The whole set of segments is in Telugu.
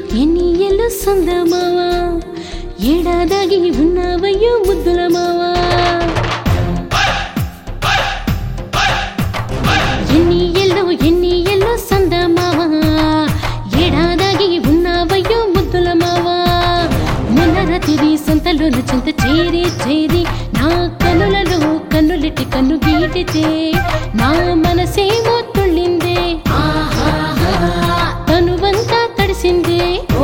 ఎన్ని ఎల్లు సందమావా ఏడాదాగి ఉన్నావయ్యో ముద్దుల మావా ఎన్ని ఎల్లు ఎన్ని ఎల్లు సందమావా ఏడాదాగి ఉన్నావయ్యో ముద్దుల మావా మొన్న రాత్రి సంతలోన చింత చేరి చేరి నా కనులలో కన్నులెట్టి కన్ను గీటితే నా మనసేమో తుళ్ళిందే తనువంతా తడిసిందే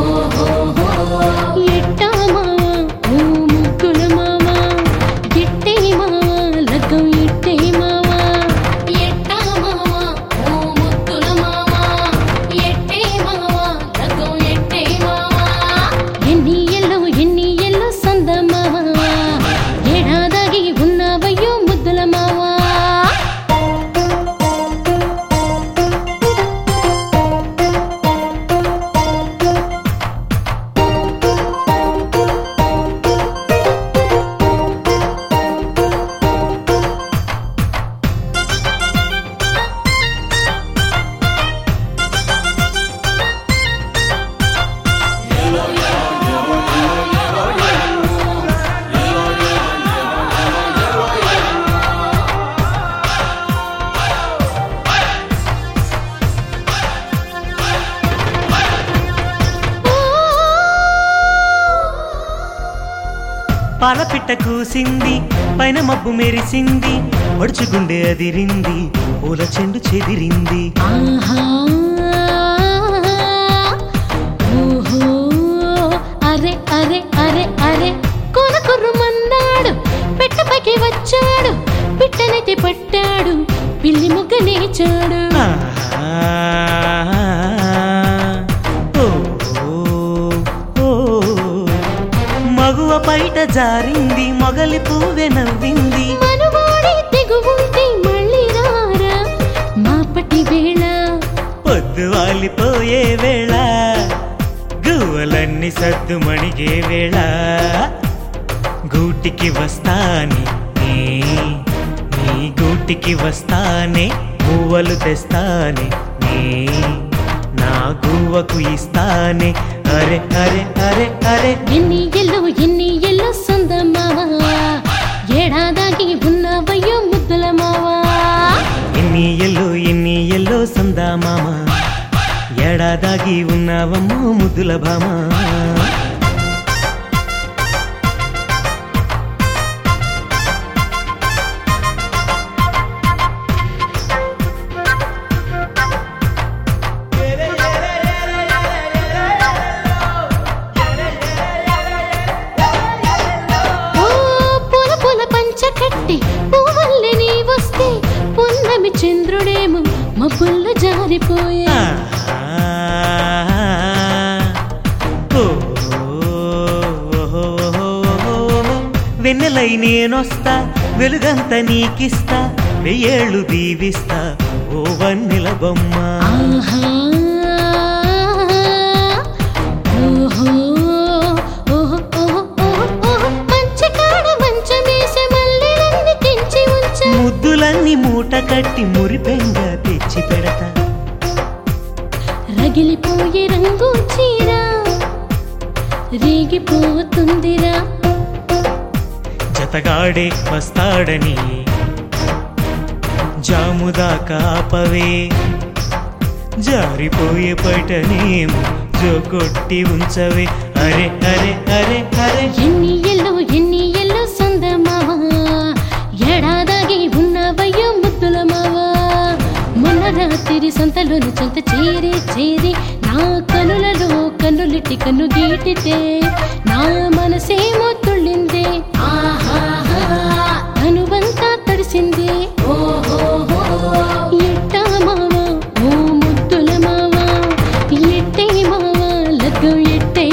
ఎట్టా మావా ఓ ముగ్గుల మావా ఎట్టే మావా లగ్గం ఎట్టే మావా ఎట్టా మావా ఓ ముగ్గుల మావా ఎట్టే మావా లగ్గం ఎట్టే మావా ఎన్ని ఎల్లో ఎన్ని ఎల్లో సంద మావా ఏడాదాగి ఉన్నావయ్యో ముద్దుల మావా పాలపిట్ట కూసింది పైన మబ్బు మెరిసింది ఒడుచుగుండె అదిరింది పూల చెండు చెదిరింది ఆహా ఓహో అరే అరే అరే అరే కొన కుర్రమన్నాడు పెట్టపైకి వచ్చాడు పిట్టనైతే పట్టాడు పిల్లి ముగ్గ లేచాడు ఆహా. ఓ, ఓ, ఓ. మగువ బయట జారింది మొగలి పువ్వె నవ్వింది మనువాడి తెగువుంటే మళ్ళీ రారా మాపటి వేళ పొద్దు వాలిపోయే వేళ గువ్వలన్నీ సద్దు మణిగే వేళ గూటికి వస్తానే నీ నీ గూటికి వస్తానే పువ్వలు తెస్తానే నీ నా గువ్వకు ఇస్తానే అరే అరే అరే అరే ఎన్ని ఎల్లో ఎన్ని ఎల్లో సందమావా ఏడాదాగి ఉన్నవయ్యో ముద్దుల మావా ఎన్ని ఎల్లో ఎన్ని ఎల్లో సందా మామ ఏడాదాగి ఉన్నావమ్మో ముద్దుల భామ ఓ పూల పూల పంచ కట్టి పువ్వుల్ని నీ వస్తే పున్నమి చంద్రుడేమో మబ్బుల్లో జారిపోయా వెన్నెలై నేనొస్తా వెలుగంత నీకిస్తా వెయ్యేళ్ళు దీవిస్తా ఓ వన్నెల బొమ్మ ఆహా ఓహో ఓహో ఓహో ఓహో ఓహో మంచకాడ మంచమేసే మల్లెలన్నీ తెంచి ఉంచా ముద్దులన్నీ మూట కట్టి మురిపెంగా తెచ్చి పెడతా రగిలిపోయే రంగు చీర రేగిపోతుందిరా జతగాడే వస్తాడని జాముదాకా ఆపవే జారిపోయే పటనేమో జోకొట్టి ఉంచవే అరే అరే అరే అరే ఎన్ని ఎల్లో ఎన్ని ఎల్లో సందమావా ఏడాదాగి ఉన్నవయ్యో ముద్దుల మావా మొన్న రాత్రి సంతలోని చెంత చేరి చేరి నా కనులలో కన్నులెట్టి కన్ను గీటితే నా మనసేమో తుళ్ళిందే ఆహాహా అనువంతా తడిసిందే ఓహో ఎట్టా మావా ఓ ముద్దుల మావా ఎట్టే మావా లగ్గం ఎట్టే